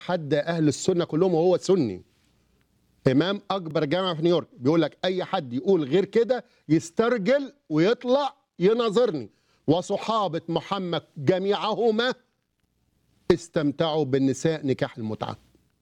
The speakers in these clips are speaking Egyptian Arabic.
حد اهل السنه كلهم وهو سني امام اكبر جامعه في نيويورك بيقول لك اي حد يقول غير كده يسترجل ويطلع يناظرني وصحابه محمد جميعهما استمتعوا بالنساء نكاح المتعه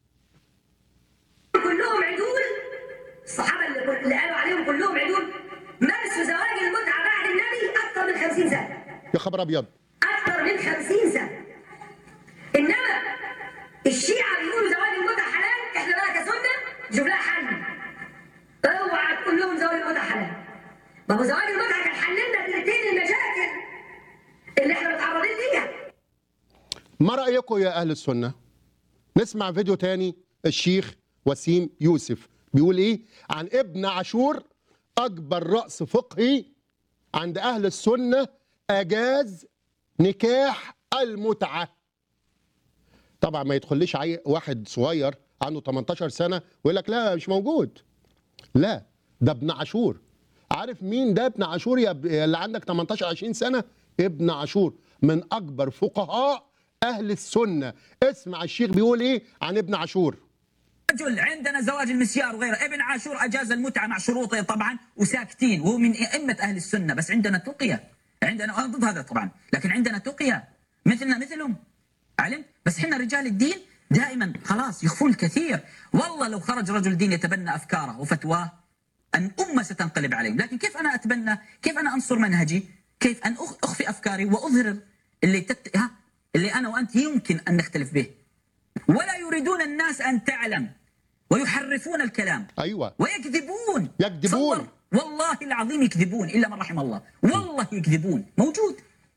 كلهم عدول الصحابه اللي, كل- اللي قالوا عليهم كلهم عدول مارسوا زواج المتعه بعد النبي اكثر من 50 سنه يا خبر ابيض اكثر من 50 سنه انما الشيعه بيقولوا زواج المتعه حلال احنا بقى كسنه نشوف لها حل اوعى تقول لهم زواج المتعه حلال ما هو زواج المتعه كان حل لنا الاثنين المشاكل اللي احنا متعرضين ليها ما رايكم يا اهل السنه نسمع فيديو تاني الشيخ وسيم يوسف بيقول ايه عن ابن عاشور اكبر راس فقهي عند اهل السنه اجاز نكاح المتعه طبعا ما يدخليش عي... واحد صغير عنده 18 سنه ويقول لك لا مش موجود لا ده ابن عاشور عارف مين ده ابن عاشور يا ب- يا اللي عندك 18 20 سنه ابن عاشور من اكبر فقهاء اهل السنه اسمع الشيخ بيقول ايه عن ابن عاشور رجل عندنا زواج المسيار وغيره ابن عاشور اجاز المتعه مع شروطه طبعا وساكتين وهو من ائمه اهل السنه بس عندنا تقيه عندنا انا ضد هذا طبعا لكن عندنا تقيه مثلنا مثلهم علم بس احنا رجال الدين دائما خلاص يخفون الكثير والله لو خرج رجل دين يتبنى افكاره وفتواه ان امه ستنقلب عليهم لكن كيف انا اتبنى كيف انا انصر منهجي كيف ان أخ- اخفي افكاري واظهر اللي تت... ها اللي انا وانت يمكن ان نختلف به ولا يريدون الناس ان تعلم ويحرفون الكلام ايوه ويكذبون يكذبون. تصور؟ والله العظيم يكذبون الا من رحم الله والله يكذبون موجود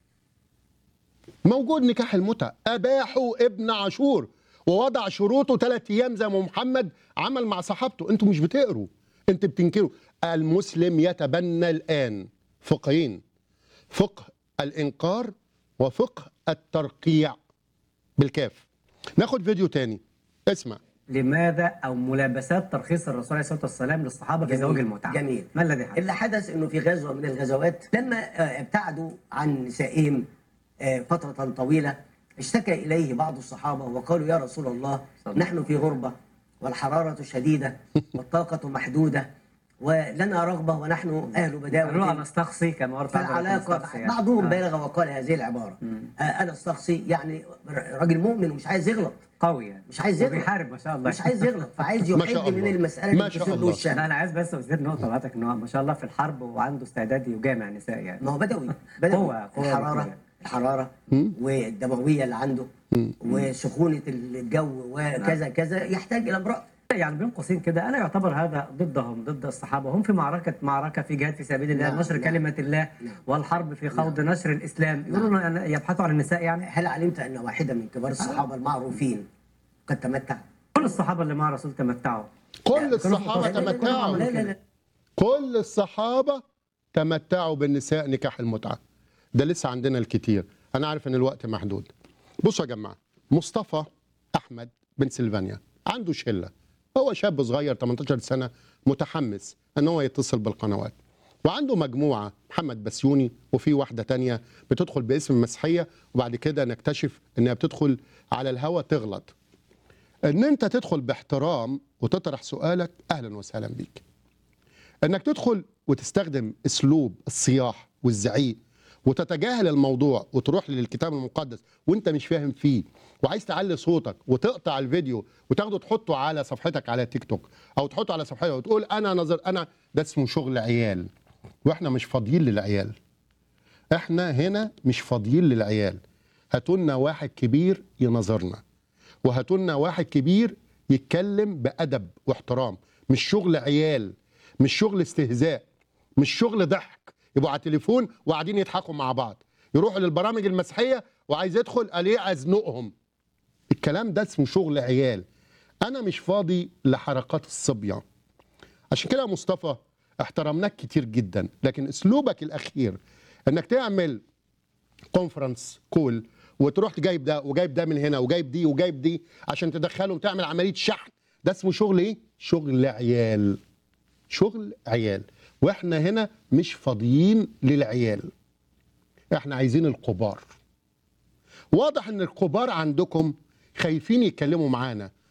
موجود نكاح المتعه اباحوا ابن عاشور ووضع شروطه ثلاث ايام زي ما محمد عمل مع صحابته انتوا مش بتقروا انت بتنكروا المسلم يتبنى الان فقهين فقه الانكار وفقه الترقيع بالكاف ناخد فيديو تاني اسمع لماذا او ملابسات ترخيص الرسول عليه الصلاه والسلام للصحابه في جميل. زواج المتعه جميل ما الذي حدث؟ اللي حدث انه في غزوه من الغزوات لما آه، ابتعدوا عن نسائهم آه، فتره طويله اشتكى اليه بعض الصحابه وقالوا يا رسول الله نحن في غربه والحراره شديده والطاقه محدوده ولنا رغبه ونحن اهل نروح بداوه نستقصي كما ورد عن فالعلاقه نستقصي يعني. بعضهم آه. بلغ وقال هذه العباره آه، انا استقصي يعني راجل مؤمن ومش عايز يغلط قوي يعني مش عايز يغلط وبيحارب ما شاء الله مش عايز يغلط فعايز ما شاء يحد من الله. المساله ما اللي شاء بتصير له الله. الشهوة. لا انا عايز بس اثير نقطه بعتك ان هو ما شاء الله في الحرب وعنده استعداد يجامع النساء يعني ما هو بدوي بدوي قوة- قوة الحرارة بدوية. الحرارة والدموية اللي عنده وسخونة الجو وكذا كذا يحتاج إلى امرأة يعني بين قوسين كده انا يعتبر هذا ضدهم ضد الصحابه هم في معركه معركه في جهاد في سبيل الله نعم، نشر نعم. كلمه الله نعم. والحرب في خوض نشر الاسلام يقولون أن يبحثوا عن النساء يعني هل علمت أن واحدة من كبار الصحابة المعروفين قد تمتع؟ كل الصحابه اللي مع الرسول تمتعوا كل الصحابه لا، لا، لا، تمتعوا لا لا لا كل الصحابة تمتعوا بالنساء نكاح المتعة ده لسه عندنا الكتير أنا عارف إن الوقت محدود بصوا يا جماعة مصطفى أحمد بن سلفانيا عنده شلة هو شاب صغير 18 سنة متحمس إن هو يتصل بالقنوات وعنده مجموعة محمد بسيوني وفي واحدة تانية بتدخل باسم المسيحية وبعد كده نكتشف إنها بتدخل على الهوا تغلط إن أنت تدخل باحترام وتطرح سؤالك أهلا وسهلا بيك انك تدخل وتستخدم اسلوب الصياح والزعيق وتتجاهل الموضوع وتروح للكتاب المقدس وانت مش فاهم فيه وعايز تعلي صوتك وتقطع الفيديو وتاخده تحطه على صفحتك على تيك توك او تحطه على صفحتك وتقول انا نظر انا ده اسمه شغل عيال واحنا مش فاضيين للعيال احنا هنا مش فاضيين للعيال هاتولنا واحد كبير ينظرنا وهاتولنا واحد كبير يتكلم بأدب واحترام مش شغل عيال مش شغل استهزاء مش شغل ضحك يبقوا على التليفون وقاعدين يضحكوا مع بعض يروحوا للبرامج المسيحية وعايز يدخل عليه أزنقهم الكلام ده اسمه شغل عيال أنا مش فاضي لحركات الصبيان عشان كده يا مصطفى احترمناك كتير جدا لكن اسلوبك الاخير انك تعمل كونفرنس كول وتروح جايب ده وجايب ده من هنا وجايب دي وجايب دي عشان تدخلهم تعمل عمليه شحن ده اسمه شغل ايه؟ شغل عيال شغل عيال واحنا هنا مش فاضيين للعيال احنا عايزين الكبار واضح ان الكبار عندكم خايفين يتكلموا معانا